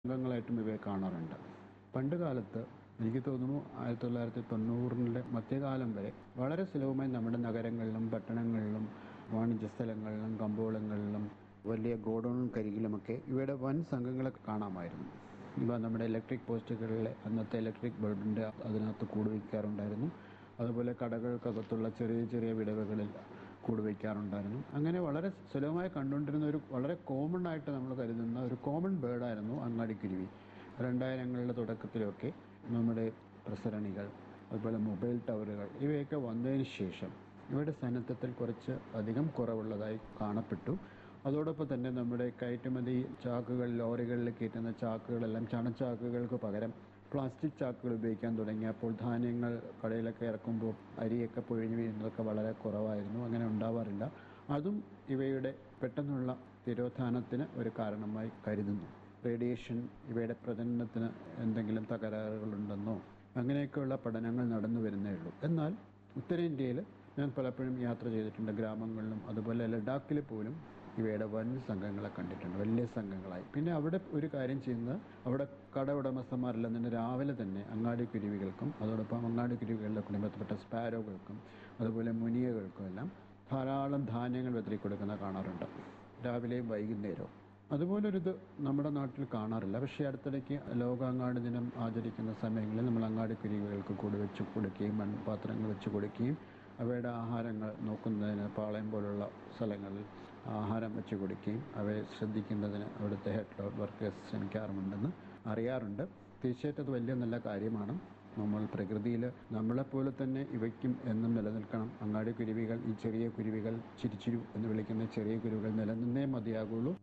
അംഗങ്ങളായിട്ടും ഇവയെ കാണാറുണ്ട് പണ്ട് കാലത്ത് എനിക്ക് തോന്നുന്നു ആയിരത്തി തൊള്ളായിരത്തി തൊണ്ണൂറിൻ്റെ മധ്യകാലം വരെ വളരെ സുലഭമായി നമ്മുടെ നഗരങ്ങളിലും പട്ടണങ്ങളിലും വാണിജ്യ സ്ഥലങ്ങളിലും കമ്പോളങ്ങളിലും വലിയ ഗോഡൗൺ കരികിലുമൊക്കെ ഇവയുടെ വൻ സംഘങ്ങളെ കാണാമായിരുന്നു ഇവ നമ്മുടെ ഇലക്ട്രിക് പോസ്റ്റുകളിലെ അന്നത്തെ ഇലക്ട്രിക് ബൾബിൻ്റെ അതിനകത്ത് കൂട് വയ്ക്കാറുണ്ടായിരുന്നു അതുപോലെ കടകൾക്കകത്തുള്ള ചെറിയ ചെറിയ വിടവുകളിൽ കൂട് വയ്ക്കാറുണ്ടായിരുന്നു അങ്ങനെ വളരെ സുലഭമായി കണ്ടുകൊണ്ടിരുന്ന ഒരു വളരെ കോമൺ ആയിട്ട് നമ്മൾ കരുതുന്ന ഒരു കോമൺ ബേർഡായിരുന്നു അങ്ങാടിക്കുരുവി രണ്ടായിരങ്ങളുടെ തുടക്കത്തിലൊക്കെ നമ്മുടെ പ്രസരണികൾ അതുപോലെ മൊബൈൽ ടവറുകൾ ഇവയൊക്കെ വന്നതിന് ശേഷം ഇവയുടെ സാന്നിധ്യത്തിൽ കുറച്ച് അധികം കുറവുള്ളതായി കാണപ്പെട്ടു അതോടൊപ്പം തന്നെ നമ്മുടെ കയറ്റുമതി ചാക്കുകൾ ലോറികളിൽ കയറ്റുന്ന ചാക്കുകളെല്ലാം ചണച്ചാക്കുകൾക്ക് പകരം പ്ലാസ്റ്റിക് ചാക്കുകൾ ഉപയോഗിക്കാൻ തുടങ്ങിയപ്പോൾ ധാന്യങ്ങൾ കടയിലൊക്കെ ഇറക്കുമ്പോൾ അരിയൊക്കെ പൊഴിഞ്ഞു വീഴുന്നതൊക്കെ വളരെ കുറവായിരുന്നു അങ്ങനെ ഉണ്ടാവാറില്ല അതും ഇവയുടെ പെട്ടെന്നുള്ള തിരോധാനത്തിന് ഒരു കാരണമായി കരുതുന്നു റേഡിയേഷൻ ഇവയുടെ പ്രജനനത്തിന് എന്തെങ്കിലും തകരാറുകളുണ്ടെന്നോ അങ്ങനെയൊക്കെയുള്ള പഠനങ്ങൾ നടന്നു വരുന്നേ ഉള്ളൂ എന്നാൽ ഉത്തരേന്ത്യയിൽ ഞാൻ പലപ്പോഴും യാത്ര ചെയ്തിട്ടുണ്ട് ഗ്രാമങ്ങളിലും അതുപോലെ ലഡാക്കിൽ പോലും ഇവയുടെ വൻ സംഘങ്ങളെ കണ്ടിട്ടുണ്ട് വലിയ സംഘങ്ങളായി പിന്നെ അവിടെ ഒരു കാര്യം ചെയ്യുന്നത് അവിടെ കട ഉടമസ്ഥന്മാരെല്ലാം തന്നെ രാവിലെ തന്നെ അങ്ങാടി കുരുവികൾക്കും അതോടൊപ്പം അങ്ങാടി കുരുവികളുടെ കുടുംബത്തിൽപ്പെട്ട സ്പാരോകൾക്കും അതുപോലെ മുനിയകൾക്കും എല്ലാം ധാരാളം ധാന്യങ്ങൾ വെതറി കൊടുക്കുന്ന കാണാറുണ്ട് രാവിലെയും വൈകുന്നേരവും അതുപോലൊരിത് നമ്മുടെ നാട്ടിൽ കാണാറില്ല പക്ഷേ അടുത്തിടയ്ക്ക് ലോകാങ്ങാടി ദിനം ആചരിക്കുന്ന സമയങ്ങളിൽ നമ്മൾ അങ്ങാടി കുരുവികൾക്ക് കൂടി വെച്ച് കൊടുക്കുകയും മൺപാത്രങ്ങൾ വെച്ച് കൊടുക്കുകയും അവയുടെ ആഹാരങ്ങൾ നോക്കുന്നതിന് പാളയം പോലുള്ള സ്ഥലങ്ങളിൽ ആഹാരം വെച്ച് കൊടുക്കുകയും അവയെ ശ്രദ്ധിക്കുന്നതിന് അവിടുത്തെ ഹെഡ് വർക്കേഴ്സ് ശ്രമിക്കാറുമുണ്ടെന്ന് അറിയാറുണ്ട് തീർച്ചയായിട്ടും അത് വലിയ നല്ല കാര്യമാണ് നമ്മൾ പ്രകൃതിയിൽ നമ്മളെപ്പോലെ തന്നെ ഇവയ്ക്കും എന്നും നിലനിൽക്കണം അങ്ങാടി കുരുവികൾ ഈ ചെറിയ കുരുവികൾ ചിരിച്ചിരു എന്ന് വിളിക്കുന്ന ചെറിയ കുരുവികൾ നിലനിന്നേ മതിയാകുള്ളൂ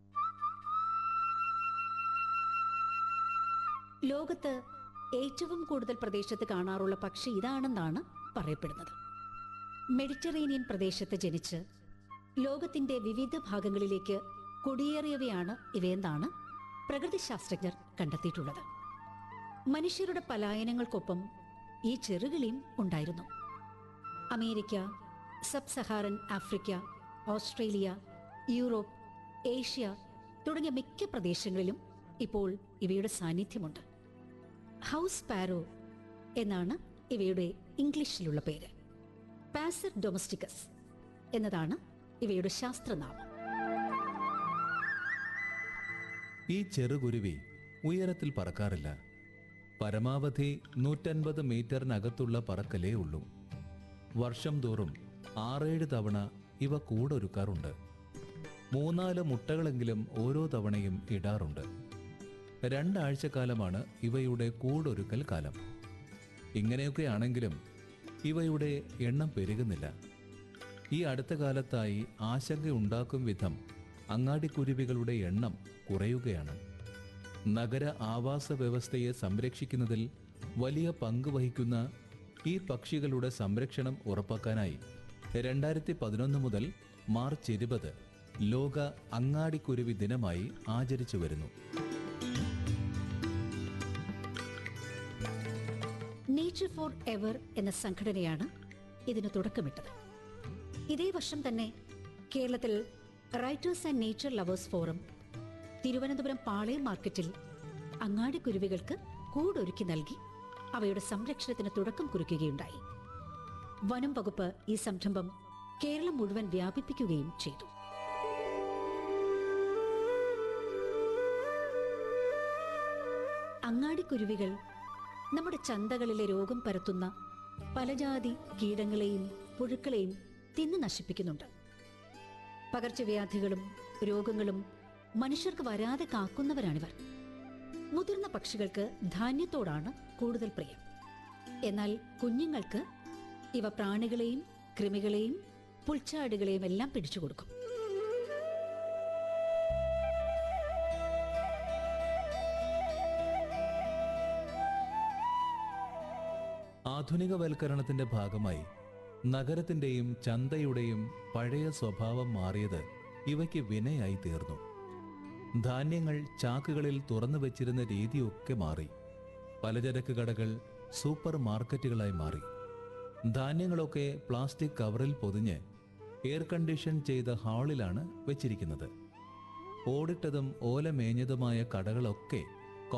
ലോകത്ത് ഏറ്റവും കൂടുതൽ പ്രദേശത്ത് കാണാറുള്ള പക്ഷി ഇതാണെന്നാണ് പറയപ്പെടുന്നത് മെഡിറ്ററേനിയൻ പ്രദേശത്ത് ജനിച്ച് ലോകത്തിന്റെ വിവിധ ഭാഗങ്ങളിലേക്ക് കുടിയേറിയവയാണ് ഇവയെന്നാണ് പ്രകൃതിശാസ്ത്രജ്ഞർ കണ്ടെത്തിയിട്ടുള്ളത് മനുഷ്യരുടെ പലായനങ്ങൾക്കൊപ്പം ഈ ചെറുകിളിയും ഉണ്ടായിരുന്നു America sub Saharan Africa Australia Europe Asia തുടങ്ങിയ മിക്ക പ്രദേശങ്ങളിലും ഇപ്പോൾ ഇവയുടെ സാന്നിധ്യമുണ്ട് ഹൗസ് പാരോ എന്നാണ് ഇവയുടെ ഇംഗ്ലീഷിലുള്ള പേര് പാസർ ഡൊമസ്റ്റിക്കസ് എന്നതാണ് ഇവയുടെ ശാസ്ത്രനാമം ഈ ചെറുകുരുവി ഉയരത്തിൽ പറക്കാറില്ല പരമാവധി നൂറ്റൻപത് മീറ്ററിനകത്തുള്ള പറക്കലേ ഉള്ളൂ വർഷം തോറും ആറേഴ് തവണ ഇവ കൂടൊരുക്കാറുണ്ട് മൂന്നാല് മുട്ടകളെങ്കിലും ഓരോ തവണയും ഇടാറുണ്ട് രണ്ടാഴ്ചക്കാലമാണ് ഇവയുടെ കൂടൊരുക്കൽ കാലം ഇങ്ങനെയൊക്കെ ആണെങ്കിലും ഇവയുടെ എണ്ണം പെരുകുന്നില്ല ഈ അടുത്ത കാലത്തായി ആശങ്കയുണ്ടാക്കും വിധം അങ്ങാടിക്കുരുവികളുടെ എണ്ണം കുറയുകയാണ് നഗര ആവാസ വ്യവസ്ഥയെ സംരക്ഷിക്കുന്നതിൽ വലിയ പങ്ക് വഹിക്കുന്ന ഈ പക്ഷികളുടെ സംരക്ഷണം ഉറപ്പാക്കാനായി രണ്ടായിരത്തി പതിനൊന്ന് മുതൽ മാർച്ച് ഇരുപത് ലോക അങ്ങാടിക്കുരുവി ദിനമായി ആചരിച്ചു വരുന്നു നേച്ചർ ഫോർ എവർ എന്ന സംഘടനയാണ് ഇതിന് തുടക്കമിട്ടത് ഇതേ വർഷം തന്നെ കേരളത്തിൽ writers and nature lovers forum Thiruvananthapuram Palayam മാർക്കറ്റിൽ അങ്ങാടി കുരുവികൾക്ക് കൂടൊരുക്കി നൽകി അവയുടെ സംരക്ഷണത്തിന് തുടക്കം കുറിക്കുകയുണ്ടായി വനം വകുപ്പ് ഈ സംരംഭം കേരളം മുഴുവൻ വ്യാപിപ്പിക്കുകയും ചെയ്തു അങ്ങാടിക്കുരുവികൾ നമ്മുടെ ചന്തകളിലെ രോഗം പരത്തുന്ന പലജാതി കീടങ്ങളെയും പുഴുക്കളെയും തിന്നു നശിപ്പിക്കുന്നുണ്ട് പകർച്ചവ്യാധികളും രോഗങ്ങളും മനുഷ്യർക്ക് വരാതെ കാക്കുന്നവരാണിവർ മുതിർന്ന പക്ഷികൾക്ക് ധാന്യത്തോടാണ് കൂടുതൽ പ്രിയം എന്നാൽ കുഞ്ഞുങ്ങൾക്ക് ഇവ പ്രാണികളെയും കൃമികളെയും പുൽച്ചാടുകളെയും എല്ലാം പിടിച്ചു കൊടുക്കും ആധുനികവൽക്കരണത്തിന്റെ ഭാഗമായി നഗരത്തിന്റെയും ചന്തയുടെയും പഴയ സ്വഭാവം മാറിയത് ഇവയ്ക്ക് വിനയായി തീർന്നു ധാന്യങ്ങൾ ചാക്കുകളിൽ തുറന്നു വെച്ചിരുന്ന രീതിയൊക്കെ മാറി പലചരക്ക് കടകൾ സൂപ്പർ മാർക്കറ്റുകളായി മാറി ധാന്യങ്ങളൊക്കെ പ്ലാസ്റ്റിക് കവറിൽ പൊതിഞ്ഞ് എയർ കണ്ടീഷൻ ചെയ്ത ഹാളിലാണ് വെച്ചിരിക്കുന്നത് ഓടിട്ടതും ഓല മേഞ്ഞതുമായ കടകളൊക്കെ